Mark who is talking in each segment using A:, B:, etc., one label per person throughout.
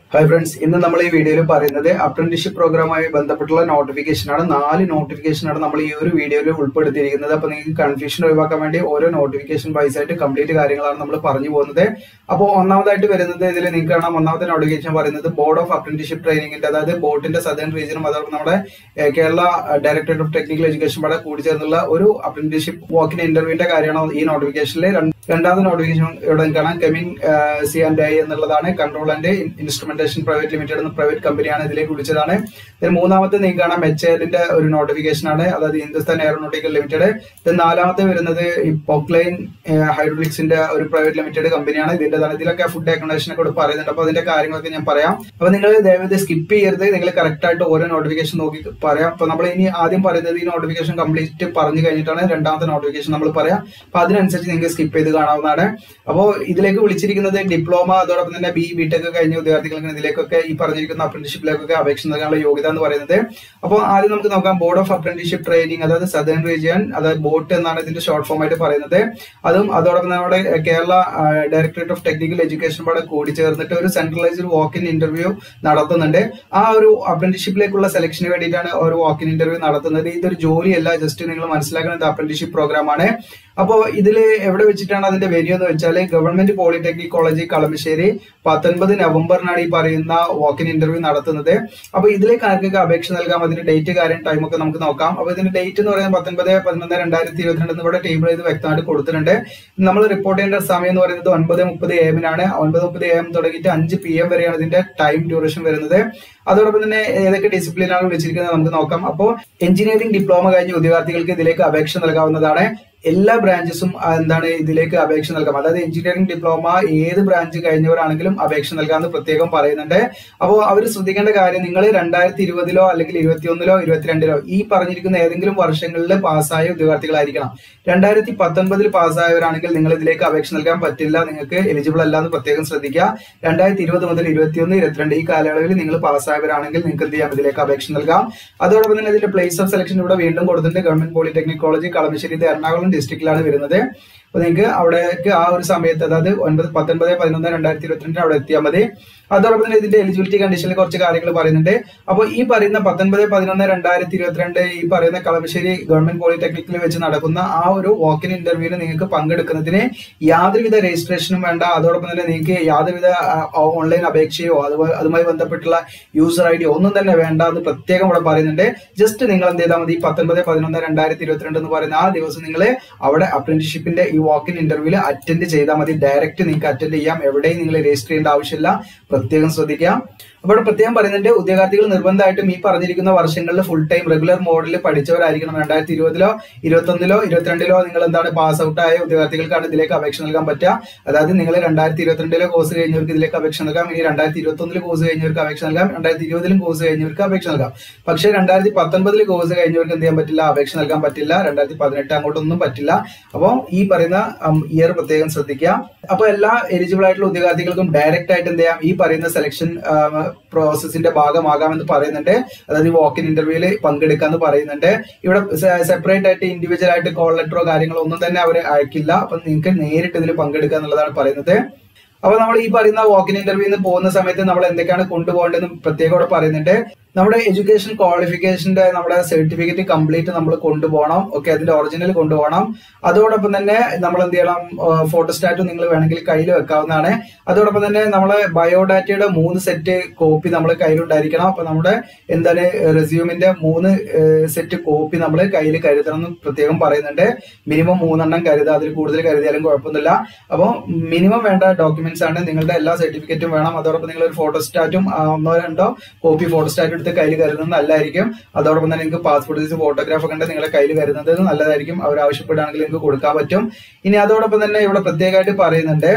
A: hi friends ഇന്ന് നമ്മൾ ഈ വീഡിയോയിൽ പറയുന്നത് അപ്രന്റീഷിപ്പ് പ്രോഗ്രാമുമായി ബന്ധപ്പെട്ടുള്ള നോട്ടിഫിക്കേഷൻ ആണ് നാല് നോട്ടിഫിക്കേഷൻ ആണ് നമ്മൾ ഈ ഒരു വീഡിയോയിൽ ഉൾപ്പെടുത്തിയിരിക്കുന്നത് അപ്പൊ നിങ്ങൾക്ക് കൺഫ്യൂഷൻ ഒഴിവാക്കാൻ വേണ്ടി ഓരോ നോട്ടിഫിക്കേഷൻ വൈസ് ആയിട്ട് കംപ്ലീറ്റ് കാര്യങ്ങളാണ് നമ്മൾ പറഞ്ഞു പോകുന്നത് അപ്പോൾ ഒന്നാമതായിട്ട് വരുന്നത് ഇതിൽ നിങ്ങൾക്ക് കാണാം ഒന്നാമത്തെ നോട്ടിഫിക്കേഷൻ പറയുന്നത് ബോർഡ് ഓഫ് അപ്രന്റീഷിപ്പ് ട്രെയിനിങ്ങിന്റെ അതായത് ബോർഡിന്റെ സദേൺ റീജിയനും അതോടൊപ്പം നമ്മുടെ ഏഹ്, Kerala directorate of technical education പാടെ കൂടിച്ചേർന്നുള്ള ഒരു അപ്രന്റീഷിപ്പ് വാക്കിൻ ഇന്റർവ്യൂവിന്റെ കാര്യമാണ് ഈ നോട്ടിഫിക്കേഷനിൽ രണ്ടാമത്തെ നോട്ടിഫിക്കേഷൻ ഇവിടെ കാണാം കെമിൻ സി ആൻഡ് ഐ എന്നുള്ളതാണ് control and instrumentation private limited എന്ന പ്രൈവറ്റ് കമ്പനിയാണ് ഇതിലേക്ക് വിളിച്ചതാണ് ഇതിൽ മൂന്നാമത്തെ നിങ്ങൾക്ക് കാണാം എച്ച് എല്ലിന്റെ ഒരു നോട്ടിഫിക്കേഷൻ ആണ് അതായത് ഹിന്ദുസ്ഥാൻ എയറോനോട്ടിക്കൽ ലിമിറ്റഡ് ഇത് നാലാമത്തെ വരുന്നത് ഈ പോക്ലൈൻ ഹൈഡ്രോളിക്സിന്റെ ഒരു പ്രൈവറ്റ് ലിമിറ്റഡ് കമ്പനിയാണ് ഇതിന്റെതാണ് ഇതിലൊക്കെ ഫുഡ് അക്കോമഡേഷനെ കൂടെ പറയുന്നുണ്ട് അപ്പൊ അതിന്റെ കാര്യങ്ങളൊക്കെ ഞാൻ പറയാം അപ്പൊ നിങ്ങൾ ദയവേത് സ്കിപ്പ് ചെയ്യരുത് നിങ്ങൾ കറക്റ്റ് ആയിട്ട് ഓരോ നോട്ടിഫിക്കേഷൻ നോക്കി പറയാം അപ്പൊ നമ്മൾ ഇനി ആദ്യം പറയുന്നത് ഈ നോട്ടിഫിക്കേഷൻ കംപ്ലീറ്റ് പറഞ്ഞു കഴിഞ്ഞിട്ടാണ് രണ്ടാമത്തെ നോട്ടിഫിക്കേഷൻ നമ്മൾ പറയാം അപ്പൊ അതിനനുസരിച്ച് നിങ്ങൾക്ക് സ്കിപ്പ് ചെയ്ത് കാണാവുന്നതാണ് അപ്പോൾ ഇതിലേക്ക് വിളിച്ചിരിക്കുന്നത് ഡിപ്ലോമ അതോടൊപ്പം തന്നെ ബി ബിടെക് കഴിഞ്ഞ വിദ്യാർത്ഥികൾക്ക് ഇതിലേക്കൊക്കെ ഈ പറഞ്ഞിരിക്കുന്ന അപ്രന്റീഷിപ്പിലേക്കൊക്കെ അപേക്ഷ നൽകാനുള്ള യോഗ്യത എന്ന് പറയുന്നത് അപ്പോൾ ആദ്യം നമുക്ക് നോക്കാം ബോർഡ് ഓഫ് അപ്രന്റീഷിപ്പ് ട്രെയിനിങ് അതായത് സദേൺ റീജിയൻ അതായത് ബോട്ട് എന്നാണ് ഇതിന്റെ ഷോർട്ട് ഫോം ആയിട്ട് പറയുന്നത് അതും അതോടൊപ്പം നമ്മുടെ Kerala directorate of technical education പാടെ കൂടി ചേർന്നിട്ട് ഒരു സെൻട്രലൈസ്ഡ് വാക്ക് ഇൻ ഇന്റർവ്യൂ നടത്തുന്നുണ്ട് ആ ഒരു അപ്രന്റീഷിപ്പിലേക്കുള്ള സെലക്ഷന് വേണ്ടിയിട്ടാണ് ഒരു വാക്ക് ഇൻ ഇന്റർവ്യൂ നടത്തുന്നത് ഇതൊരു ജോലിയല്ല ജസ്റ്റ് നിങ്ങൾ മനസ്സിലാക്കുന്നത് അപ്രന്റീഷിപ്പ് പ്രോഗ്രാം ആണ് അപ്പോൾ ഇതിൽ എവിടെ വെച്ചിട്ടാണ് അതിന്റെ വെന്യൂ എന്ന് വെച്ചാൽ ഗവൺമെന്റ് പോളിടെക്നിക് കോളേജ് കളമശ്ശേരി പത്തൊൻപത് നവംബറിനാണ് ഈ പറയുന്ന വാക്ക് ഇൻ ഇന്റർവ്യൂ നടത്തുന്നത് അപ്പൊ ഇതിലേക്ക് ആർക്കൊക്കെ അപേക്ഷ നൽകാം അതിന്റെ ഡേറ്റ് കാര്യം ടൈം ഒക്കെ നമുക്ക് നോക്കാം അപ്പൊ ഇതിന്റെ ഡേറ്റ് എന്ന് പറയുന്നത് പത്തൊൻപത് പതിനൊന്ന് രണ്ടായിരത്തി ഇരുപത്തിരണ്ട് എന്ന് ഇവിടെ ടേബിൾ ചെയ്ത് വ്യക്തമായിട്ട് കൊടുത്തിട്ടുണ്ട് നമ്മൾ റിപ്പോർട്ട് ചെയ്യേണ്ട സമയം എന്ന് പറയുന്നത് ഒൻപത് മുപ്പത് എ എമ്മിനാണ് ഒൻപത് മുപ്പത് എ എം തുടങ്ങിയിട്ട് അഞ്ച് പി എം വരെയാണ് ഇതിന്റെ ടൈം ഡ്യൂറേഷൻ വരുന്നത് അതോടൊപ്പം തന്നെ ഏതൊക്കെ ഡിസിപ്ലിനാണ് വിളിച്ചിരിക്കുന്നത് നമുക്ക് നോക്കാം അപ്പോൾ എഞ്ചിനീയറിംഗ് ഡിപ്ലോമ കഴിഞ്ഞ ഉദ്യോഗാർത്ഥികൾക്ക് ഇതിലേക്ക് അപേക്ഷ നൽകാവുന്നതാണ് എല്ലാ ബ്രാഞ്ചസും എന്താണ് ഇതിലേക്ക് അപേക്ഷ നൽകാം അതായത് എഞ്ചിനീയറിംഗ് ഡിപ്ലോമ ഏത് ബ്രാഞ്ച് കഴിഞ്ഞവരാണെങ്കിലും അപേക്ഷ നൽകാമെന്ന് പ്രത്യേകം പറയുന്നുണ്ട് അപ്പോൾ അവർ ശ്രദ്ധിക്കേണ്ട കാര്യം നിങ്ങൾ രണ്ടായിരത്തി ഇരുപതിലോ അല്ലെങ്കിൽ ഇരുപത്തിയൊന്നിലോ ഇരുപത്തിരണ്ടിലോ ഈ പറഞ്ഞിരിക്കുന്ന ഏതെങ്കിലും വർഷങ്ങളിൽ പാസ്സായ ഉദ്യോഗാർത്ഥികളായിരിക്കണം രണ്ടായിരത്തി പത്തൊൻപതിൽ പാസ്സായവരാണെങ്കിൽ നിങ്ങൾ ഇതിലേക്ക് അപേക്ഷ നൽകാൻ പറ്റില്ല നിങ്ങൾക്ക് എലിജിബിൾ അല്ല എന്ന് പ്രത്യേകം ശ്രദ്ധിക്കുക രണ്ടായിരത്തി ഇരുപത് മുതൽ ഇരുപത്തിയൊന്ന് ഇരുപത്തിരണ്ട് ഈ കാലയളവിൽ നിങ്ങൾ പാസ്സായവരാണെങ്കിൽ നിങ്ങൾക്ക് എന്ത് ചെയ്യാം ഇതിലേക്ക് അപേക്ഷ നൽകാം അതോടൊപ്പം തന്നെ ഇതിന്റെ പ്ലേസ് ഓഫ് സെലക്ഷൻ ഇവിടെ വീണ്ടും കൊടുത്തിട്ടുണ്ട് ഗവൺമെന്റ് പോളിടെക്നിക് കോളേജ് കളമശ്ശേരി ഇത് എറണാകുളം ഡിസ്ട്രിക്റ്റിലാണ് വരുന്നത് അപ്പൊ നിങ്ങൾക്ക് അവിടേക്ക് ആ ഒരു സമയത്ത് അതായത് ഒൻപത് പത്തൊൻപത് പതിനൊന്ന് രണ്ടായിരത്തി ഇരുപത്തിരണ്ടിന് അവിടെ എത്തിയാൽ മതി അതോടൊപ്പം തന്നെ ഇതിന്റെ എലിജിബിലിറ്റി കണ്ടീഷനിൽ കുറച്ച് കാര്യങ്ങൾ പറയുന്നുണ്ട് അപ്പോൾ ഈ പറയുന്ന പത്തൊൻപത് പതിനൊന്ന് രണ്ടായിരത്തി ഇരുപത്തിരണ്ട് ഈ പറയുന്ന കളമശ്ശേരി ഗവൺമെന്റ് പോളിടെക്നിക്കിൽ വെച്ച് നടക്കുന്ന ആ ഒരു വാക്കിൻ ഇന്റർവ്യൂവിന് നിങ്ങൾക്ക് പങ്കെടുക്കുന്നതിന് യാതൊരുവിധ രജിസ്ട്രേഷനും വേണ്ട അതോടൊപ്പം തന്നെ നിങ്ങൾക്ക് യാതൊരുവിധ ഓൺലൈൻ അപേക്ഷയോ അതുപോലെ അതുമായി ബന്ധപ്പെട്ടുള്ള യൂസർ ഐ ഡി ഒന്നും തന്നെ വേണ്ട എന്ന് പ്രത്യേകം ഇവിടെ പറയുന്നുണ്ട് ജസ്റ്റ് നിങ്ങൾ എന്ത് ചെയ്താൽ മതി പത്തൊൻപത് പതിനൊന്ന് രണ്ടായിരത്തി ഇരുപത്തിരണ്ട് എന്ന് പറയുന്ന ആ ദിവസം നിങ്ങൾ അവിടെ അപ്രന്റീഷിപ്പിന്റെ ഈ വാക്കിൻ ഇന്റർവ്യൂവിൽ അറ്റൻഡ് ചെയ്താൽ മതി ഡയറക്റ്റ് നിങ്ങൾക്ക് അറ്റൻഡ് ചെയ്യാം എവിടെയും നിങ്ങൾ രജിസ്റ്റർ ചെയ്യേണ്ട ആവശ്യമില്ല പ്രത്യേകം ശ്രദ്ധിക്കാം അപ്പോൾ പ്രത്യേകം പറയുന്നുണ്ട് ഉദ്യോഗാർത്ഥികൾ നിർബന്ധമായിട്ടും ഈ പറഞ്ഞിരിക്കുന്ന വർഷങ്ങളിൽ ഫുൾ ടൈം റെഗുലർ മോഡിൽ പഠിച്ചവരായിരിക്കണം രണ്ടായിരത്തി ഇരുപതിലോ ഇരുപത്തൊന്നിലോ ഇരുപത്തിരണ്ടിലോ നിങ്ങൾ എന്താണ് പാസ് ഔട്ട് ആയ ഉദ്യോഗാർത്ഥികൾക്കാണ് ഇതിലേക്ക് അപേക്ഷ നൽകാൻ പറ്റുക അതായത് നിങ്ങൾ രണ്ടായിരത്തി ഇരുപത്തിരണ്ടിലെ കോഴ്സ് കഴിഞ്ഞവർക്ക് ഇതിലേക്ക് അപേക്ഷ നൽകാം ഇനി രണ്ടായിരത്തി ഇരുപത്തൊന്നിൽ കോഴ്സ് കഴിഞ്ഞവർക്ക് അപേക്ഷ നൽകാം രണ്ടായിരത്തി ഇരുപതിലും കോഴ്സ് കഴിഞ്ഞവർക്ക് അപേക്ഷ നൽകാം പക്ഷേ രണ്ടായിരത്തി പത്തൊൻപതിൽ കോഴ്സ് കഴിഞ്ഞവർക്ക് എന്ത് ചെയ്യാൻ പറ്റില്ല അപേക്ഷ നൽകാൻ പറ്റില്ല രണ്ടായിരത്തി പതിനെട്ട് അങ്ങോട്ടൊന്നും പറ്റില്ല അപ്പോൾ ഈ പറയുന്ന ഇയർ പ്രത്യേകം ശ്രദ്ധിക്കുക അപ്പോൾ എല്ലാ എലിജിബിൾ ആയിട്ടുള്ള ഉദ്യോഗാർത്ഥികൾക്കും ഡയറക്റ്റ് ആയിട്ട് എന്ത് ചെയ്യാം ഈ പറയുന്ന സെലക്ഷൻ പ്രോസസ്സിന്റെ ഭാഗമാകാമെന്ന് പറയുന്നുണ്ട് അതായത് വാക്കിൻ ഇന്റർവ്യൂവിൽ പങ്കെടുക്കാന്ന് പറയുന്നുണ്ട് ഇവിടെ സെപ്പറേറ്റ് ആയിട്ട് ഇൻഡിവിജ്വൽ ആയിട്ട് കോൾ ലെറ്ററോ കാര്യങ്ങളോ ഒന്നും തന്നെ അവർ അയക്കില്ല അപ്പൊ നിങ്ങൾക്ക് നേരിട്ട് ഇതിൽ പങ്കെടുക്കുക എന്നുള്ളതാണ് പറയുന്നത് അപ്പൊ നമ്മൾ ഈ പറയുന്ന വാക്കിൻ ഇന്റർവ്യൂന്ന് പോകുന്ന സമയത്ത് നമ്മൾ എന്തൊക്കെയാണ് കൊണ്ടുപോകേണ്ടതെന്ന് പ്രത്യേകം ഇവിടെ പറയുന്നുണ്ട് നമ്മുടെ എഡ്യൂക്കേഷൻ ക്വാളിഫിക്കേഷന്റെ നമ്മുടെ സർട്ടിഫിക്കറ്റ് കംപ്ലീറ്റ് നമ്മൾ കൊണ്ടുപോകണം ഓക്കെ അതിന്റെ ഒറിജിനൽ കൊണ്ടുപോകണം അതോടൊപ്പം തന്നെ നമ്മൾ എന്ത് ചെയ്യണം ഫോട്ടോസ്റ്റാറ്റ് നിങ്ങൾ വേണമെങ്കിൽ കയ്യിൽ വെക്കാവുന്നതാണ് അതോടൊപ്പം തന്നെ നമ്മളെ ബയോഡാറ്റയുടെ മൂന്ന് സെറ്റ് കോപ്പി നമ്മൾ കയ്യിലുണ്ടായിരിക്കണം അപ്പൊ നമ്മുടെ എന്താണ് റെസ്യൂമിന്റെ മൂന്ന് സെറ്റ് കോപ്പി നമ്മൾ കയ്യിൽ കരുതണം എന്ന് പ്രത്യേകം പറയുന്നുണ്ട് മിനിമം മൂന്നെണ്ണം കരുതുക അതിൽ കൂടുതൽ കരുതിയാലും കുഴപ്പമൊന്നുമില്ല അപ്പോൾ മിനിമം വേണ്ട ഡോക്യുമെന്റ്സ് ആണ് നിങ്ങളുടെ എല്ലാ സർട്ടിഫിക്കറ്റും വേണം അതോടൊപ്പം നിങ്ങൾ ഒരു ഫോട്ടോസ്റ്റാറ്റും ഒന്നോ രണ്ടോ കോപ്പി ഫോട്ടോസ്റ്റാറ്റ് എടുത്ത് കയ്യിൽ കരുതുന്നത് നല്ലതായിരിക്കും അതോടൊപ്പം തന്നെ നിങ്ങൾക്ക് പാസ്പോർട്ട് സൈസ് ഫോട്ടോഗ്രാഫ് ഒക്കെ ഉണ്ട് നിങ്ങളുടെ കയ്യിൽ കരുതുന്നത് നല്ലതായിരിക്കും അവർ ആവശ്യപ്പെടുകയാണെങ്കിൽ നിങ്ങൾക്ക് കൊടുക്കാൻ പറ്റും ഇനി അതോടൊപ്പം തന്നെ ഇവിടെ പ്രത്യേകമായിട്ട് പറയുന്നുണ്ട്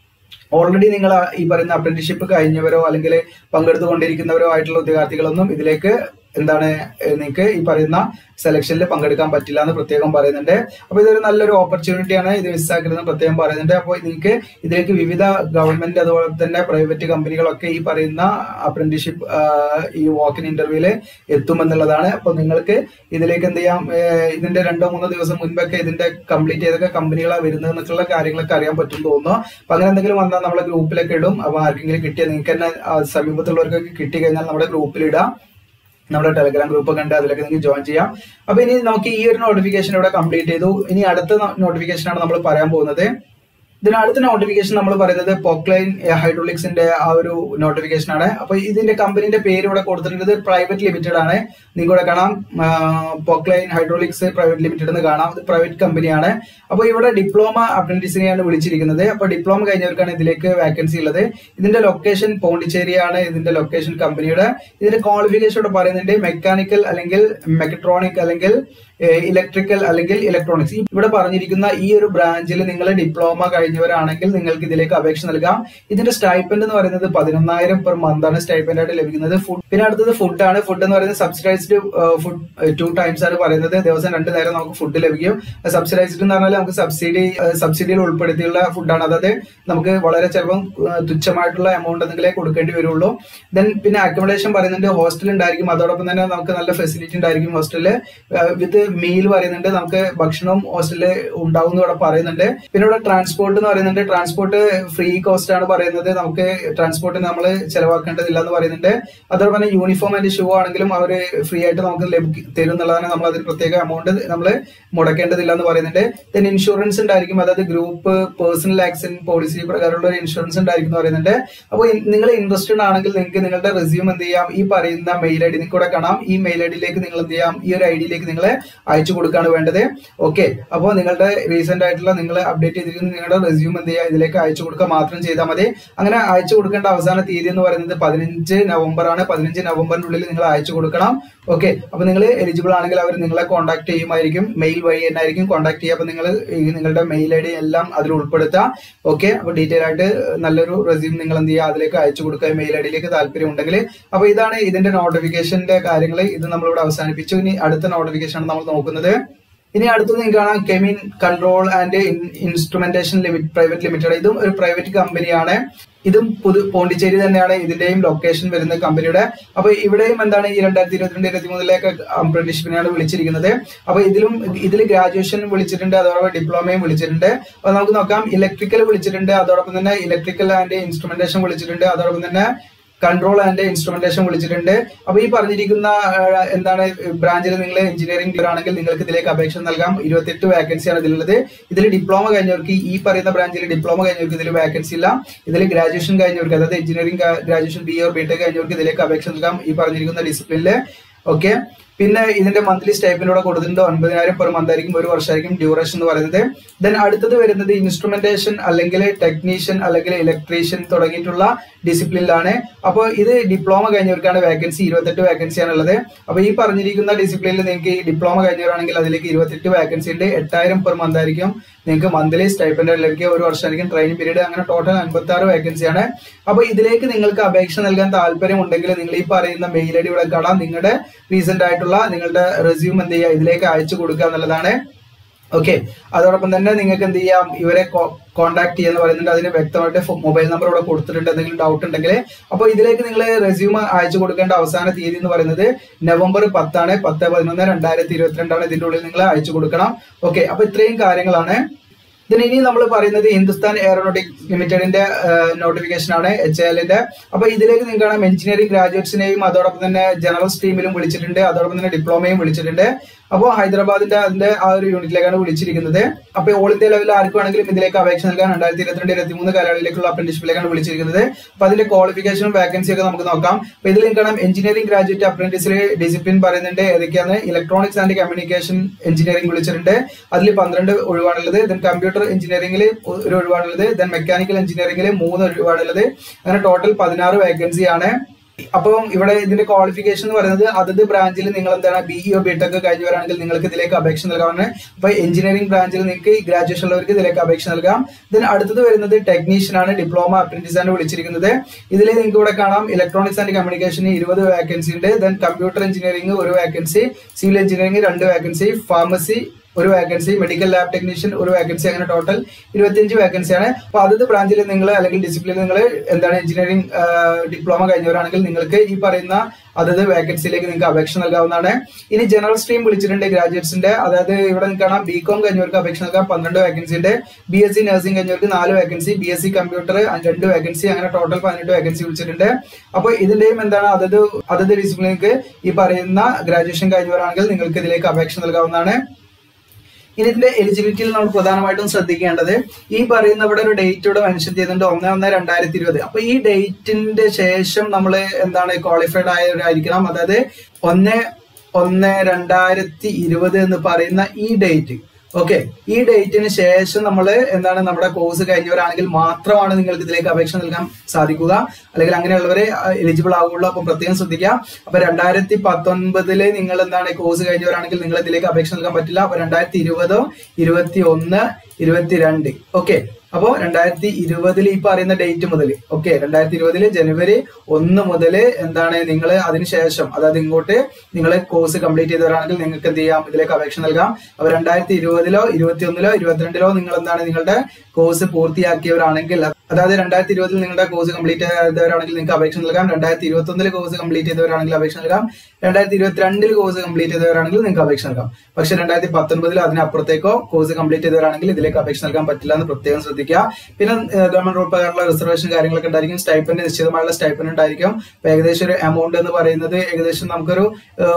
A: ഓൾറെഡി നിങ്ങൾ ഈ പറയുന്ന അപ്രന്റീഷിപ്പ് കഴിഞ്ഞവരോ അല്ലെങ്കിൽ പങ്കെടുത്തുകൊണ്ടിരിക്കുന്നവരോ ആയിട്ടുള്ള ഉദ്യോഗാർത്ഥികളൊന്നും ഇതിലേക്ക് എന്താണ് നിങ്ങൾക്ക് ഈ പറയുന്ന സെലക്ഷനിൽ പങ്കെടുക്കാൻ പറ്റില്ല എന്ന് പ്രത്യേകം പറയുന്നുണ്ട് അപ്പൊ ഇതൊരു നല്ലൊരു ഓപ്പർച്യൂണിറ്റിയാണ് ഇത് മിസ്സാക്കരുതെന്ന് പ്രത്യേകം പറയുന്നുണ്ട് അപ്പോൾ നിങ്ങൾക്ക് ഇതിലേക്ക് വിവിധ ഗവൺമെന്റ് അതുപോലെ തന്നെ പ്രൈവറ്റ് കമ്പനികളൊക്കെ ഈ പറയുന്ന അപ്രന്റീഷിപ്പ് ഈ വാക്കിൻ ഇന്റർവ്യൂവിൽ എത്തുമെന്നുള്ളതാണ് അപ്പോൾ നിങ്ങൾക്ക് ഇതിലേക്ക് എന്ത് ചെയ്യാം ഏഹ് ഇതിന്റെ രണ്ടോ മൂന്നോ ദിവസം മുൻപൊക്കെ ഇതിന്റെ കംപ്ലീറ്റ് ചെയ്തൊക്കെ കമ്പനികളാണ് വരുന്നത് എന്നൊക്കെയുള്ള കാര്യങ്ങളൊക്കെ അറിയാൻ പറ്റും തോന്നുന്നു അപ്പൊ അങ്ങനെ എന്തെങ്കിലും വന്നാൽ നമ്മളെ ഗ്രൂപ്പിലൊക്കെ ഇടും അപ്പൊ ആർക്കെങ്കിലും കിട്ടിയ നിങ്ങൾക്ക് തന്നെ ആ സമീപത്തുള്ളവർക്കൊക്കെ കിട്ടി കഴിഞ്ഞാൽ നമ്മുടെ ഗ്രൂപ്പിൽ ഇടാം നമ്മുടെ ടെലഗ്രാം ഗ്രൂപ്പ് ഒക്കെ ഉണ്ട് അതിലൊക്കെ നിങ്ങൾക്ക് ജോയിൻ ചെയ്യാം അപ്പൊ ഇനി നമുക്ക് ഈ ഒരു നോട്ടിഫിക്കേഷൻ ഇവിടെ കംപ്ലീറ്റ് ചെയ്തു ഇനി അടുത്ത നോട്ടിഫിക്കേഷൻ ആണ് നമ്മൾ പറയാൻ പോകുന്നത് ഇതിന് അടുത്ത നോട്ടിഫിക്കേഷൻ നമ്മൾ പറയുന്നത് പോക്ലൈൻ ഹൈഡ്രോളിക്സിന്റെ ആ ഒരു നോട്ടിഫിക്കേഷൻ ആണ് അപ്പൊ ഇതിന്റെ കമ്പനിന്റെ പേര് ഇവിടെ കൊടുത്തിട്ടുണ്ട് പ്രൈവറ്റ് ലിമിറ്റഡ് ആണ് നിങ്ങൾക്ക് ഇവിടെ കാണാം പോക്ലൈൻ ഹൈഡ്രോളിക്സ് പ്രൈവറ്റ് ലിമിറ്റഡ് എന്ന് കാണാം ഇത് പ്രൈവറ്റ് കമ്പനിയാണ് അപ്പൊ ഇവിടെ ഡിപ്ലോമ അപ്രന്റീസിനെയാണ് വിളിച്ചിരിക്കുന്നത് അപ്പൊ ഡിപ്ലോമ കഴിഞ്ഞവർക്കാണ് ഇതിലേക്ക് വാക്കൻസി ഉള്ളത് ഇതിന്റെ ലൊക്കേഷൻ പോണ്ടിച്ചേരിയാണ് ഇതിന്റെ ലൊക്കേഷൻ കമ്പനിയുടെ ഇതിന്റെ ക്വാളിഫിക്കേഷൻ ഇവിടെ പറയുന്നുണ്ട് മെക്കാനിക്കൽ അല്ലെങ്കിൽ മെക്കട്രോണിക് അല്ലെങ്കിൽ ഇലക്ട്രിക്കൽ അല്ലെങ്കിൽ ഇലക്ട്രോണിക്സ് ഇവിടെ പറഞ്ഞിരിക്കുന്ന ഈ ഒരു ബ്രാഞ്ചിൽ നിങ്ങൾ ഡിപ്ലോമ കഴിഞ്ഞവരാണെങ്കിൽ നിങ്ങൾക്ക് ഇതിലേക്ക് അപേക്ഷ നൽകാം ഇതിന്റെ സ്റ്റൈപ്പൻഡ് എന്ന് പറയുന്നത് പതിനൊന്നായിരം പെർ മന്ത് ആണ് സ്റ്റൈപ്പൻഡ് ആയിട്ട് ലഭിക്കുന്നത് ഫുഡ് പിന്നെ അടുത്തത് ഫുഡാണ് ഫുഡ് എന്ന് പറയുന്നത് സബ്സിഡൈസ്ഡ് ഫുഡ് ടു ടൈംസ് ആണ് പറയുന്നത് ദിവസം രണ്ട് നേരം നമുക്ക് ഫുഡ് ലഭിക്കും സബ്സിഡൈസ്ഡ് എന്ന് പറഞ്ഞാൽ നമുക്ക് സബ്സിഡി സബ്സിഡിയിൽ ഉൾപ്പെടുത്തിയുള്ള ഫുഡാണ് അതായത് നമുക്ക് വളരെ ചിലപ്പം തുച്ഛമായിട്ടുള്ള എമൗണ്ട് എന്തെങ്കിലേ കൊടുക്കേണ്ടി വരുള്ളൂ ദെൻ പിന്നെ അക്കോമഡേഷൻ പറയുന്നുണ്ട് ഹോസ്റ്റൽ ഉണ്ടായിരിക്കും അതോടൊപ്പം തന്നെ നമുക്ക് നല്ല ഫെസിലിറ്റി ഉണ്ടായിരിക്കും ഹോസ്റ്റലിൽ വിത്ത് മീൽ പറയുന്നുണ്ട് നമുക്ക് ഭക്ഷണവും ഹോസ്റ്റലിൽ ഉണ്ടാവും എന്ന് ഇവിടെ പറയുന്നുണ്ട് പിന്നെ ഇവിടെ ട്രാൻസ്പോർട്ട് എന്ന് പറയുന്നുണ്ട് ട്രാൻസ്പോർട്ട് ഫ്രീ കോസ്റ്റ് ആണ് പറയുന്നത് നമുക്ക് ട്രാൻസ്പോർട്ടിന് നമ്മൾ ചെലവാക്കേണ്ടതില്ല എന്ന് പറയുന്നുണ്ട് അതോടൊപ്പം തന്നെ യൂണിഫോം ആൻഡ് ഷൂ ആണെങ്കിലും അവർ ഫ്രീ ആയിട്ട് നമുക്ക് ലഭിക്കും തരും എന്നുള്ളതാണ് നമ്മൾ അതിന് പ്രത്യേക എമൗണ്ട് നമ്മൾ മുടക്കേണ്ടതില്ല എന്ന് പറയുന്നുണ്ട് ദെൻ ഇൻഷുറൻസ് ഉണ്ടായിരിക്കും അതായത് ഗ്രൂപ്പ് പേഴ്സണൽ ആക്സിഡന്റ് പോളിസി പ്രകാരമുള്ള ഒരു ഇൻഷുറൻസ് ഉണ്ടായിരിക്കും എന്ന് പറയുന്നുണ്ട് അപ്പോൾ നിങ്ങൾ ഇൻട്രസ്റ്റഡ് ആണെങ്കിൽ നിങ്ങൾക്ക് നിങ്ങളുടെ റെസ്യൂം എന്ത് ചെയ്യാം ഈ പറയുന്ന മെയിൽ ഐ ഡി നിങ്ങൾക്ക് ഇവിടെ കാണാം ഈ മെയിൽ ഐ ഡിയിലേക്ക് നിങ്ങൾ എന്ത് ചെയ്യാം ഈ ഒരു ഐ ഡിയിലേക്ക് നിങ്ങൾ അയച്ചു കൊടുക്കുകയാണ് വേണ്ടത് ഓക്കെ അപ്പോൾ നിങ്ങളുടെ റീസെന്റ് ആയിട്ടുള്ള നിങ്ങൾ അപ്ഡേറ്റ് ചെയ്തിരിക്കുന്ന നിങ്ങളുടെ റെസ്യൂം എന്ത് ചെയ്യുക ഇതിലേക്ക് അയച്ചു കൊടുക്കുക മാത്രം ചെയ്താൽ മതി അങ്ങനെ അയച്ചു കൊടുക്കേണ്ട അവസാന തീയതി എന്ന് പറയുന്നത് പതിനഞ്ച് നവംബർ ആണ് പതിനഞ്ച് നവംബറിനുള്ളിൽ നിങ്ങൾ അയച്ചു കൊടുക്കണം ഓക്കെ അപ്പൊ നിങ്ങൾ എലിജിബിൾ ആണെങ്കിൽ അവർ നിങ്ങളെ കോൺടാക്ട് ചെയ്യുമായിരിക്കും മെയിൽ വഴി തന്നെ ആയിരിക്കും കോൺടാക്ട് ചെയ്യുക അപ്പൊ നിങ്ങൾ നിങ്ങളുടെ മെയിൽ ഐ ഡി എല്ലാം അതിൽ ഉൾപ്പെടുത്താം ഓക്കെ അപ്പൊ ഡീറ്റെയിൽ ആയിട്ട് നല്ലൊരു റെസ്യൂം നിങ്ങൾ എന്ത് ചെയ്യുക അതിലേക്ക് അയച്ചു കൊടുക്കുക മെയിൽ ഐ ഡിയിലേക്ക് താല്പര്യം ഉണ്ടെങ്കിൽ അപ്പൊ ഇതാണ് ഇതിന്റെ നോട്ടിഫിക്കേഷന്റെ കാര്യങ്ങൾ ഇത് നമ്മളിവിടെ അവസാനിപ്പിച്ചു ഇനി അടുത്ത നോട്ടിഫിക്കേഷൻ ആണ് നമ്മൾ നോക്കുന്നത് ഇനി അടുത്തത് നിങ്ങൾക്ക് കാണാം Chemin control and instrumentation limit private limited ഇതും ഒരു പ്രൈവറ്റ് കമ്പനിയാണ് ഇതും പുതു പോണ്ടിച്ചേരി തന്നെയാണ് ഇതിന്റെയും ലൊക്കേഷൻ വരുന്ന കമ്പനിയുടെ അപ്പൊ ഇവിടെയും എന്താണ് ഈ രണ്ടായിരത്തി ഇരുപത്തിരണ്ട് ഇരുപത്തി മൂന്നിലേക്ക് അപ്രന്റീഷിപ്പിനെയാണ് വിളിച്ചിരിക്കുന്നത് അപ്പൊ ഇതിലും ഇതിൽ ഗ്രാജുവേഷൻ വിളിച്ചിട്ടുണ്ട് അതോടൊപ്പം ഡിപ്ലോമയും വിളിച്ചിട്ടുണ്ട് അപ്പൊ നമുക്ക് നോക്കാം ഇലക്ട്രിക്കൽ വിളിച്ചിട്ടുണ്ട് അതോടൊപ്പം തന്നെ ഇലക്ട്രിക്കൽ ആൻഡ് ഇൻസ്ട്രുമെന്റേഷൻ വിളിച്ചിട്ടുണ്ട് അതോടൊപ്പം തന്നെ കൺട്രോൾ ആൻഡ് ഇൻസ്ട്രുമെന്റേഷൻ വിളിച്ചിട്ടുണ്ട് അപ്പൊ ഈ പറഞ്ഞിരിക്കുന്ന ആ, എന്താണ് ബ്രാഞ്ചിൽ നിങ്ങൾ എഞ്ചിനീയറിംഗ് ആണെങ്കിൽ നിങ്ങൾക്ക് ഇതിലേക്ക് അപേക്ഷ നൽകാം ഇരുപത്തെട്ട് വാക്കൻസിയാണ് ഇതിലുള്ളത് ഇതിൽ ഡിപ്ലോമ കഴിഞ്ഞവർക്ക് ഈ പറയുന്ന ബ്രാഞ്ചിൽ ഡിപ്ലോമ കഴിഞ്ഞവർക്ക് ഇതിൽ വാക്കൻസി ഇല്ല ഇതിൽ ഗ്രാജുവേഷൻ കഴിഞ്ഞവർക്ക് അതായത് engineering graduation B or B tech കഴിഞ്ഞവർക്ക് ഇതിലേക്ക് അപേക്ഷ നൽകാം ഈ പറഞ്ഞിരിക്കുന്ന ഡിസിപ്ലിനിൽ ഓക്കെ പിന്നെ ഇതിന്റെ മന്ത്ലി സ്റ്റൈപ്പിലൂടെ കൊടുത്തിട്ടുണ്ട് ഒൻപതിനായിരം പെർ മന്ത് ആയിരിക്കും ഒരു വർഷമായിരിക്കും ഡ്യൂറേഷൻ എന്ന് പറയുന്നത് ദെൻ അടുത്തത് വരുന്നത് ഇൻസ്ട്രുമെന്റേഷൻ അല്ലെങ്കിൽ ടെക്നീഷ്യൻ അല്ലെങ്കിൽ ഇലക്ട്രീഷ്യൻ തുടങ്ങിയിട്ടുള്ള ഡിസിപ്ലിനിലാണ് അപ്പോൾ ഇത് ഡിപ്ലോമ കഴിഞ്ഞവർക്കാണ് വേക്കൻസി ഇരുപത്തെട്ട് വേക്കൻസിയാണ് ഉള്ളത് അപ്പോൾ ഈ പറഞ്ഞിരിക്കുന്ന ഡിസിപ്ലിനിൽ നിങ്ങൾക്ക് ഈ ഡിപ്ലോമ കഴിഞ്ഞവരാണെങ്കിൽ അതിലേക്ക് ഇരുപത്തെട്ട് വേക്കൻസി ഉണ്ട് എട്ടായിരം പെർ മന്ത് ആയിരിക്കും നിങ്ങൾക്ക് മന്ത്ലി സ്റ്റൈപ്പൻഡ് ലഭിക്കുക ഒരു വർഷമായിരിക്കും ട്രെയിനിങ് പീരീഡ് അങ്ങനെ ടോട്ടൽ അൻപത്തി ആറ് വേക്കൻസിയാണ് അപ്പോൾ ഇതിലേക്ക് നിങ്ങൾക്ക് അപേക്ഷ നൽകാൻ താല്പര്യം ഉണ്ടെങ്കിൽ നിങ്ങൾ ഈ പറയുന്ന മെയിൽ ഐ ഡി ഇവിടെ കാണാം നിങ്ങളുടെ റീസെന്റ് ആയിട്ടുള്ള നിങ്ങളുടെ റെസ്യൂം എന്ത് ചെയ്യുക ഇതിലേക്ക് അയച്ചു കൊടുക്കുക എന്നുള്ളതാണ് ഓക്കെ അതോടൊപ്പം തന്നെ നിങ്ങൾക്ക് എന്ത് ചെയ്യാം ഇവരെ കോൺടാക്ട് ചെയ്യാന്ന് പറയുന്നുണ്ട് അതിന് വ്യക്തമായിട്ട് മൊബൈൽ നമ്പർ ഇവിടെ കൊടുത്തിട്ടുണ്ട് എന്തെങ്കിലും ഡൗട്ട് ഉണ്ടെങ്കിൽ അപ്പോൾ ഇതിലേക്ക് നിങ്ങൾ റെസ്യൂം അയച്ചു കൊടുക്കേണ്ട അവസാന തീയതി എന്ന് പറയുന്നത് നവംബർ പത്താണ് പത്ത് പതിനൊന്ന് രണ്ടായിരത്തി ഇരുപത്തിരണ്ടാണ് ഇതിന്റെ ഉള്ളിൽ നിങ്ങൾ അയച്ചു കൊടുക്കണം ഓക്കെ അപ്പൊ ഇത്രയും കാര്യങ്ങളാണ് ഇതിന് ഇനി നമ്മൾ പറയുന്നത് ഹിന്ദുസ്ഥാൻ എയറോനോട്ടിക് ലിമിറ്റഡിന്റെ നോട്ടിഫിക്കേഷൻ ആണ് എച്ച് എല്ലിന്റെ അപ്പൊ ഇതിലേക്ക് നിങ്ങൾക്ക് കാണാം എഞ്ചിനീയറിംഗ് ഗ്രാജുവേറ്റ്സിനെയും അതോടൊപ്പം തന്നെ ജനറൽ സ്ട്രീമിലും വിളിച്ചിട്ടുണ്ട് അതോടൊപ്പം തന്നെ ഡിപ്ലോമയും വിളിച്ചിട്ടുണ്ട് അപ്പോൾ ഹൈദരാബാദിന്റെ അതിന്റെ ആ ഒരു യൂണിറ്റിലേക്കാണ് വിളിച്ചിരിക്കുന്നത് അപ്പൊ ഓൾ ഇന്ത്യ ലെവലിൽ ആർക്ക് വേണമെങ്കിലും ഇതിലേക്ക് അപേക്ഷ നൽകാൻ രണ്ടായിരത്തി ഇരുപത്തിരണ്ട് ഇരുപത്തി മൂന്ന് കാലയളവിലേക്കുള്ള അപ്രന്റീഷിപ്പിലേക്കാണ് വിളിച്ചിരിക്കുന്നത് അപ്പൊ അതിന്റെ ക്വാളിഫിക്കേഷനും വാക്കൻസി ഒക്കെ നമുക്ക് നോക്കാം അപ്പൊ ഇതിൽ കാണാം എഞ്ചിനീയറിംഗ് ഗ്രാജുവേറ്റ് അപ്രന്റീസിൽ ഡിസിപ്ലിൻ പറയുന്നുണ്ട് ഏതൊക്കെയാണ് ഇലക്ട്രോണിക്സ് ആൻഡ് കമ്മ്യൂണിക്കേഷൻ എഞ്ചിനീയറിംഗ് വിളിച്ചിട്ടുണ്ട് അതിൽ പന്ത്രണ്ട് ഒഴിവാണുള്ളത് ദെൻ കമ്പ്യൂട്ടർ എഞ്ചിനീയറിംഗിൽ ഒരു ഒഴിവാണുള്ളത് ദെൻ മെക്കാനിക്കൽ എഞ്ചിനീയറിംഗിൽ മൂന്ന് ഒഴിവാണുള്ളത് അങ്ങനെ ടോട്ടൽ പതിനാറ് വേക്കൻസി ആണ് അപ്പം ഇവിടെ ഇതിന്റെ ക്വാളിഫിക്കേഷൻ എന്ന് പറയുന്നത് അതത് ബ്രാഞ്ചിൽ നിങ്ങൾ എന്താണ് ബിഇഒ ബിടെക് കഴിഞ്ഞവരാണെങ്കിൽ നിങ്ങൾക്ക് ഇതിലേക്ക് അപേക്ഷ നൽകാവുന്ന അപ്പൊ എഞ്ചിനീയറിംഗ് ബ്രാഞ്ചിൽ നിങ്ങൾക്ക് ഗ്രാജുവേഷൻ ഉള്ളവർക്ക് ഇതിലേക്ക് അപേക്ഷ നൽകാം ദെൻ അടുത്തത് വരുന്നത് ടെക്നീഷ്യൻ ആണ് ഡിപ്ലോമ അപ്രന്റീസ് ആണ് വിളിച്ചിരിക്കുന്നത് ഇതിൽ നിങ്ങൾക്ക് ഇവിടെ കാണാം ഇലക്ട്രോണിക്സ് ആൻഡ് കമ്മ്യൂണിക്കേഷന് ഇരുപത് വേക്കൻസി ഉണ്ട് ദെൻ കമ്പ്യൂട്ടർ എഞ്ചിനീയറിംഗ് ഒരു വേക്കൻസി സിവിൽ എഞ്ചിനീയറിംഗ് രണ്ട് വേക്കൻസി ഫാർമസി ഒരു വേക്കൻസി മെഡിക്കൽ ലാബ് ടെക്നീഷ്യൻ ഒരു വേക്കൻസി അങ്ങനെ ടോട്ടൽ ഇരുപത്തിയഞ്ച് വേക്കൻസിയാണ് അപ്പൊ അതത് ബ്രാഞ്ചിൽ നിങ്ങൾ അല്ലെങ്കിൽ ഡിസിപ്ലിൻ നിങ്ങൾ എന്താണ് എഞ്ചിനീയറിംഗ് ഡിപ്ലോമ കഴിഞ്ഞവരാണെങ്കിൽ നിങ്ങൾക്ക് ഈ പറയുന്ന അതത് വേക്കൻസിയിലേക്ക് നിങ്ങൾക്ക് അപേക്ഷ നൽകാവുന്നതാണ് ഇനി ജനറൽ സ്ട്രീം വിളിച്ചിട്ടുണ്ട് ഗ്രാജുവേറ്റ്സിന്റെ അതായത് ഇവിടെ നിങ്ങൾക്ക് കാണാം ബി കോം കഴിഞ്ഞവർക്ക് അപേക്ഷ നൽകാം പന്ത്രണ്ട് വേക്കൻസി ഉണ്ട് ബി എസ് സി നഴ്സിംഗ് കഴിഞ്ഞവർക്ക് നാല് vacancy B S C computer രണ്ട് വേക്കൻസി അങ്ങനെ ടോട്ടൽ പതിനെട്ട് വേക്കൻസി വിളിച്ചിട്ടുണ്ട് അപ്പോൾ ഇതിന്റെയും എന്താണ് അതത് അതത് ഡിസിപ്ലിനിക്ക് ഈ പറയുന്ന ഗ്രാജുവേഷൻ കഴിഞ്ഞവരാണെങ്കിൽ നിങ്ങൾക്ക് ഇതിലേക്ക് അപേക്ഷ നൽകാവുന്നതാണ് ഇനി ഇതിന്റെ എലിജിബിലിറ്റിയിൽ നമ്മൾ പ്രധാനമായിട്ടും ശ്രദ്ധിക്കേണ്ടത് ഈ പറയുന്ന ഇവിടെ ഒരു ഡേറ്റ് ഇവിടെ മെൻഷൻ ചെയ്തിട്ടുണ്ട് ഒന്ന് ഒന്ന് രണ്ടായിരത്തി ഇരുപത് അപ്പൊ ഈ ഡേറ്റിന്റെ ശേഷം നമ്മൾ എന്താണ് ക്വാളിഫൈഡ് ആയവരായിരിക്കണം അതായത് ഒന്ന് ഒന്ന് രണ്ടായിരത്തി ഇരുപത് എന്ന് പറയുന്ന ഈ ഡേറ്റ് ഓക്കെ ഈ ഡേറ്റിന് ശേഷം നമ്മൾ എന്താണ് നമ്മുടെ കോഴ്സ് കഴിഞ്ഞവരാണെങ്കിൽ മാത്രമാണ് നിങ്ങൾക്ക് ഇതിലേക്ക് അപേക്ഷ നൽകാൻ സാധിക്കുക അല്ലെങ്കിൽ അങ്ങനെയുള്ളവരെ എലിജിബിൾ ആകുള്ളൂ അപ്പം പ്രത്യേകം ശ്രദ്ധിക്കുക അപ്പൊ രണ്ടായിരത്തി പത്തൊൻപതില് നിങ്ങൾ എന്താണ് കോഴ്സ് കഴിഞ്ഞവരാണെങ്കിൽ നിങ്ങൾ ഇതിലേക്ക് അപേക്ഷ നൽകാൻ പറ്റില്ല അപ്പൊ രണ്ടായിരത്തി ഇരുപതോ ഇരുപത്തി ഒന്ന് ഇരുപത്തിരണ്ട് ഓക്കെ അപ്പോ രണ്ടായിരത്തി ഇരുപതിൽ ഈ പറയുന്ന ഡേറ്റ് മുതൽ ഓക്കെ രണ്ടായിരത്തി ഇരുപതില് ജനുവരി ഒന്ന് മുതൽ എന്താണ് നിങ്ങൾ അതിനുശേഷം അതായത് ഇങ്ങോട്ട് നിങ്ങൾ കോഴ്സ് കംപ്ലീറ്റ് ചെയ്തവരാണെങ്കിൽ നിങ്ങൾക്ക് എന്ത് ചെയ്യാം ഇതിലേക്ക് അപേക്ഷ നൽകാം അപ്പൊ രണ്ടായിരത്തി ഇരുപതിലോ ഇരുപത്തി ഒന്നിലോ ഇരുപത്തിരണ്ടിലോ നിങ്ങൾ എന്താണ് നിങ്ങളുടെ കോഴ്സ് പൂർത്തിയാക്കിയവരാണെങ്കിൽ അതായത് രണ്ടായിരത്തി ഇരുപതിൽ നിങ്ങളുടെ കോഴ്സ് കംപ്ലീറ്റ് ചെയ്തവരാണെങ്കിൽ നിങ്ങൾക്ക് അപേക്ഷ നൽകാം രണ്ടായിരത്തി ഇരുപത്തി ഒന്നിൽ കോഴ്സ് കംപ്ലീറ്റ് ചെയ്തവരാണെങ്കിൽ അപേക്ഷ നൽകാം രണ്ടായിരത്തി ഇരുപത്തിരണ്ടിൽ കോഴ്സ് കംപ്ലീറ്റ് ചെയ്തവരാണെങ്കിൽ നിങ്ങൾക്ക് അപേക്ഷ നൽകാം പക്ഷെ രണ്ടായിരത്തി പത്തൊൻപതിൽ അതിനപ്പുറത്തേക്കോ കോഴ്സ് കംപ്ലീറ്റ് ചെയ്തവരാണെങ്കിൽ ഇതിലേക്ക് അപേക്ഷ നൽകാൻ പറ്റില്ല എന്ന് പ്രത്യേകം ശ്രദ്ധിക്കുക പിന്നെ ഗവൺമെന്റ് റൂൾ പ്രകാരമുള്ള റിസർവേഷൻ കാര്യങ്ങളൊക്കെ ഉണ്ടായിരിക്കും സ്റ്റൈപ്പൻഡ് നിശ്ചിതമായുള്ള സ്റ്റൈപ്പൻഡ് ഉണ്ടായിരിക്കും അപ്പൊ ഏകദേശം ഒരു എമൗണ്ട് എന്ന് പറയുന്നത് ഏകദേശം നമുക്കൊരു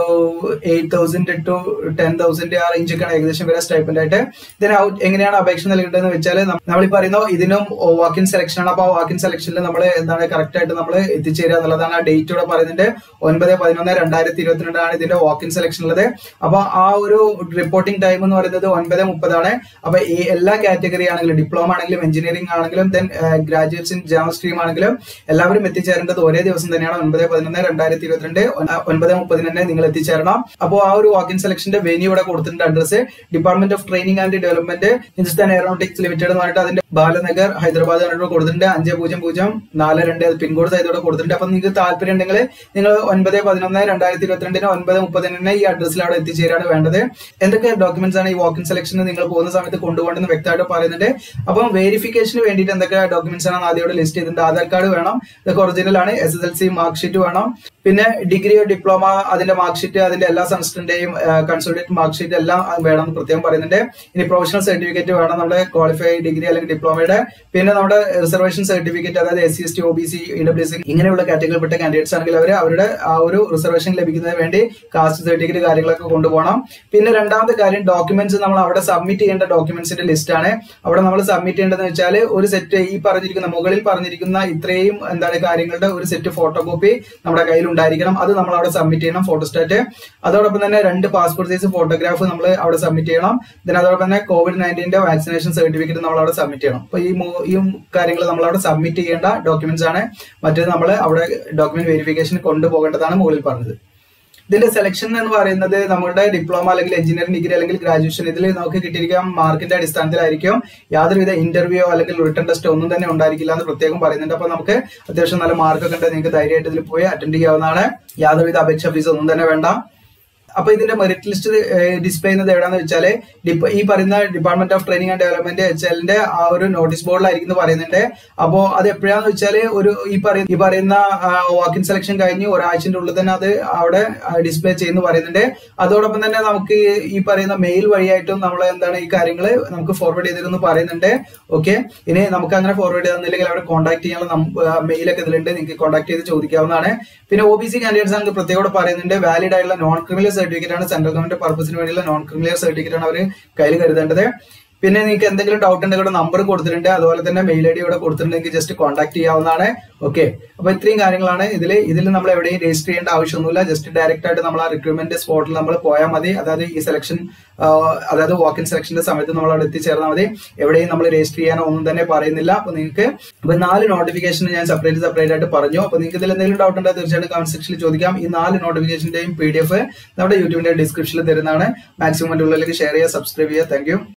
A: eight thousand to ten thousand ആ റേഞ്ച് ഒക്കെയാണ് ഏകദേശം വരെ സ്റ്റൈപ്പൻഡ് ആയിട്ട് ഇതിന് എങ്ങനെയാണ് അപേക്ഷ നൽകേണ്ടതെന്ന് വെച്ചാൽ നമ്മൾ ഈ പറയുന്ന ഇതിനും വാക്കിൻ സെലക്ഷൻ ആണ് അപ്പൊ ആ വാക്കിൻ സെലക്ഷനിൽ നമ്മൾ എന്താണ് കറക്റ്റ് ആയിട്ട് നമ്മൾ എത്തിച്ചേരുക എന്നുള്ളതാണ് ആ ഡേറ്റ് ഇവിടെ പറയുന്നുണ്ട് ഒൻപത് പതിനൊന്ന് രണ്ടായിരത്തി ഇരുപത്തിരണ്ടാണ് ഇതിന്റെ വാക്കിൻ സെലക്ഷൻ ഉള്ളത് അപ്പൊ ആ ഒരു റിപ്പോർട്ടിംഗ് ടൈം എന്ന് പറയുന്നത് ഒൻപത് മുപ്പതാണ് അപ്പൊ ഈ എല്ലാ കാറ്റഗറി ആണെങ്കിലും ഡിപ്ലോമ ആണെങ്കിലും എഞ്ചിനീയറിംഗ് ആണെങ്കിലും then graduates in general stream ആണെങ്കിലും എല്ലാവരും എത്തിച്ചേരേണ്ടത് ഒരേ ദിവസം തന്നെയാണ് ഒൻപത് പതിനൊന്ന് രണ്ടായിരത്തി ഇരുപത്തിരണ്ട് ഒൻപത് മുപ്പതിന് തന്നെ നിങ്ങൾ എത്തിച്ചേരണം അപ്പോൾ ആ ഒരു വാക്കിൻ സെലക്ഷന്റെ വെന്യൂ ഇവിടെ കൊടുത്തിട്ടുണ്ട് address department of training and development Hindustan aeronautics limited എന്ന് പറഞ്ഞിട്ട് അതിന്റെ ബാലനഗർ ഹൈദരാബാദ് എന്നിട്ട് കൊടുത്തിട്ടുണ്ട് അഞ്ച് പൂജ്യം പൂജ്യം നാല് രണ്ട് പിൻകോഡ് സൈതോടെ കൊടുത്തിട്ടുണ്ട് അപ്പൊ നിങ്ങൾക്ക് താല്പര്യം ഉണ്ടെങ്കിൽ നിങ്ങൾ ഒൻപത് പതിനൊന്ന് രണ്ടായിരത്തി ഇരുപത്തിരണ്ടിന് ഒൻപത് മുപ്പതിന് തന്നെ ഈ അഡ്രസ്സിൽ അവിടെ എത്തിച്ചേരാണ് വേണ്ടത് എന്തൊക്കെ ഡോക്യുമെന്റ്സ് ആണ് ഈ വാക്കിൻ സെലക്ഷന് നിങ്ങൾ പോകുന്ന സമയത്ത് കൊണ്ടുപോകണമെന്ന് വ്യക്തമായിട്ട് പറയുന്നുണ്ട് അപ്പം വെരിഫിക്കേഷന് വേണ്ടിയിട്ട് എന്തൊക്കെ ഡോക്യുമെന്റ്സ് ആണ് ആദ്യം ലിസ്റ്റ് ചെയ്തിട്ടുണ്ട് ആധാർ കാർഡ് വേണം ഇതൊക്കെ ഒറിജിനൽ ആണ് S S L C mark sheet വേണം പിന്നെ ഡിഗ്രിയോ ഡിപ്ലോമ അതിന്റെ മാർക്ക് ഷീറ്റ് അതിന്റെ എല്ലാ സെമസ്റ്ററിന്റെയും കൺസോളിഡേറ്റ് മാർക്ക് ഷീറ്റ് എല്ലാം വേണം എന്ന് പ്രത്യേകം പറയുന്നുണ്ട് ഇനി പ്രൊഫഷണൽ സർട്ടിഫിക്കറ്റ് വേണം നമ്മുടെ ക്വാളിഫൈ ഡിഗ്രി അല്ലെങ്കിൽ ഡിപ്ലോമയുടെ പിന്നെ നമ്മുടെ റിസർവേഷൻ സർട്ടിഫിക്കറ്റ് അതായത് S C S T O B C E W C ഇങ്ങനെയുള്ള കാറ്റഗറിപ്പെട്ട കാൻഡിഡേറ്റ്സ് ആണെങ്കിൽ അവർ അവരുടെ ആ ഒരു റിസർവേഷൻ ലഭിക്കുന്നതിന് വേണ്ടി കാസ്റ്റ് സർട്ടിഫിക്കറ്റ് കാര്യങ്ങളൊക്കെ കൊണ്ടുപോകണം പിന്നെ രണ്ടാമത്തെ കാര്യം ഡോക്യുമെന്റ്സ് നമ്മൾ അവിടെ സബ്മിറ്റ് ചെയ്യേണ്ട ഡോക്യുമെന്റ്സിന്റെ ലിസ്റ്റ് ആണ് അവിടെ നമ്മൾ സബ്മിറ്റ് ചെയ്യേണ്ടതെന്ന് വെച്ചാൽ ഒരു സെറ്റ് ഈ പറഞ്ഞിരിക്കുന്ന മുകളിൽ പറഞ്ഞിരിക്കുന്ന ഇത്രയും എന്താണ് കാര്യങ്ങളുടെ ഒരു സെറ്റ് ഫോട്ടോ കോപ്പി നമ്മുടെ കയ്യിൽ ഉണ്ടായിരിക്കണം അത് നമ്മൾ അവിടെ സബ്മിറ്റ് ചെയ്യണം ഫോട്ടോസ്റ്റാറ്റ് അതോടൊപ്പം തന്നെ രണ്ട് പാസ്പോർട്ട് സൈസ് ഫോട്ടോഗ്രാഫ് നമ്മൾ അവിടെ സബ്മിറ്റ് ചെയ്യണം then അതോടൊപ്പം തന്നെ കോവിഡ് നയൻറ്റീന്റെ വാക്സിനേഷൻ സർട്ടിഫിക്കറ്റ് നമ്മൾ അവിടെ സബ്മിറ്റ് ചെയ്യണം അപ്പൊ ഈ മൂ- ഈ കാര്യങ്ങൾ നമ്മൾ അവിടെ സബ്മിറ്റ് ചെയ്യേണ്ട ഡോക്യുമെന്റ്സ് ആണ് മറ്റേത് നമ്മൾ അവിടെ ഡോക്യുമെന്റ് വെരിഫിക്കേഷൻ കൊണ്ടുപോകേണ്ടതാണ് മുകളിൽ പറഞ്ഞത് ഇതിന്റെ സെലക്ഷൻ എന്ന് പറയുന്നത് നമ്മുടെ ഡിപ്ലോമ അല്ലെങ്കിൽ എഞ്ചിനീയറിംഗ് ഡിഗ്രി അല്ലെങ്കിൽ ഗ്രാജുവേഷൻ ഇതിൽ നമുക്ക് കിട്ടിയിരിക്കാം മാർക്കിന്റെ അടിസ്ഥാനത്തിലായിരിക്കും യാതൊരുവിധ ഇന്റർവ്യൂ അല്ലെങ്കിൽ റിട്ടേൺ ടെസ്റ്റ് ഒന്നും തന്നെ ഉണ്ടായിരിക്കില്ല എന്ന് പ്രത്യേകം പറയുന്നുണ്ട് അപ്പൊ നമുക്ക് അത്യാവശ്യം നല്ല മാർക്കൊക്കെ ഉണ്ട് നിങ്ങൾക്ക് ധൈര്യമായിട്ട് ഇതിൽ പോയി അറ്റൻഡ് ചെയ്യാവുന്നതാണ് യാതൊരുവിധ അപേക്ഷ ഫീസ് ഒന്നും തന്നെ വേണ്ട അപ്പൊ ഇതിന്റെ മെറിറ്റ് ലിസ്റ്റ് ഡിസ്പ്ലേ ചെയ്യുന്നത് എവിടെയാന്ന് വെച്ചാല് ഡിപ്പ- ഈ പറയുന്ന department of training and development H എല്ലിന്റെ ആ ഒരു നോട്ടീസ് ബോർഡിലായിരിക്കും എന്ന് പറയുന്നുണ്ട് അപ്പോ അത് എപ്പോഴാന്ന് വെച്ചാല് ഒരു ഈ പറയുന്ന ഈ പറയുന്ന വാക്കിൻ സെലക്ഷൻ കഴിഞ്ഞ് ഒരാഴ്ചന്റെ ഉള്ളിൽ തന്നെ അത് അവിടെ ഡിസ്പ്ലേ ചെയ്യുന്നു പറയുന്നുണ്ട് അതോടൊപ്പം തന്നെ നമുക്ക് ഈ പറയുന്ന മെയിൽ വഴിയായിട്ടും നമ്മൾ എന്താണ് ഈ കാര്യങ്ങൾ നമുക്ക് ഫോർവേഡ് ചെയ്തിരുന്നു പറയുന്നുണ്ട് ഓക്കെ ഇനി നമുക്ക് അങ്ങനെ ഫോർവേഡ് ചെയ്തെന്നില്ലെങ്കിൽ അവിടെ കോൺടാക്ട് ചെയ്യാനുള്ള മെയിലൊക്കെ ഇതിലുണ്ട് നിങ്ങൾക്ക് കോൺടാക്ട് ചെയ്ത് ചോദിക്കാവുന്നതാണ് പിന്നെ ഒ ബി സി കാൻഡിഡേറ്റ്സ് ആണ് പ്രത്യേകം പറയുന്നുണ്ട് വാലിഡ് ആയിട്ടുള്ള നോൺ ക്രിമിനൽ സർട്ടിഫിക്കറ്റ് ആണ് സെൻട്രൽ ഗവൺമെന്റ് പർപ്പസിന് വേണ്ടിയുള്ള നോൺ ക്രിമിനൽ സർട്ടിഫിക്കറ്റ് ആണ് അവർ കയ്യിൽ കരുതേണ്ടത് പിന്നെ നിങ്ങൾക്ക് എന്തെങ്കിലും ഡൗട്ട് ഉണ്ടെങ്കിൽ നമ്പർ കൊടുത്തിട്ടുണ്ട് അതുപോലെ തന്നെ മെയിൽ ഐ ഡി ഇവിടെ കൊടുത്തിട്ടുണ്ടെങ്കിൽ ജസ്റ്റ് കോൺടാക്ട് ചെയ്യാവുന്നതാണ് ഓക്കെ അപ്പൊ ഇത്രയും കാര്യങ്ങളാണ് ഇതിൽ ഇതിൽ നമ്മൾ എവിടെയും രജിസ്റ്റർ ചെയ്യേണ്ട ആവശ്യമൊന്നുമില്ല ജസ്റ്റ് ഡയറക്റ്റ് ആയിട്ട് നമ്മൾ ആ റിക്രൂട്ട്മെന്റ് സ്പോട്ടിൽ നമ്മൾ പോയാൽ മതി അതായത് ഈ സെലക്ഷൻ അതായത് വാക്കിൻ സെലക്ഷന്റെ സമയത്ത് നമ്മൾ അവിടെ എത്തിച്ചേർന്നാൽ മതി എവിടെയും നമ്മൾ രജിസ്റ്റർ ചെയ്യാനോ ഒന്നും തന്നെ പറയുന്നില്ല അപ്പൊ നിങ്ങൾക്ക് ഇപ്പൊ നാല് നോട്ടിഫിക്കേഷൻ ഞാൻ സെപ്പറേറ്റ് സെപ്പറേറ്റ് ആയിട്ട് പറഞ്ഞു അപ്പൊ നിങ്ങൾക്ക് ഇതിൽ എന്തെങ്കിലും ഡൗട്ട് ഉണ്ടെങ്കിൽ തീർച്ചയായിട്ടും കമന്റ് സെക്ഷനിൽ ചോദിക്കാം ഈ നാല് നോട്ടിഫിക്കേഷന്റെയും പി ഡി എഫ് നമ്മുടെ യൂട്യൂബിന്റെ ഡിസ്ക്രിപ്ഷനിൽ തരുന്നതാണ് മാക്സിമം ഉള്ളിലേക്ക് ഷെയർ ചെയ്യുക സബ്സ്ക്രൈബ് ചെയ്യുക താങ്ക്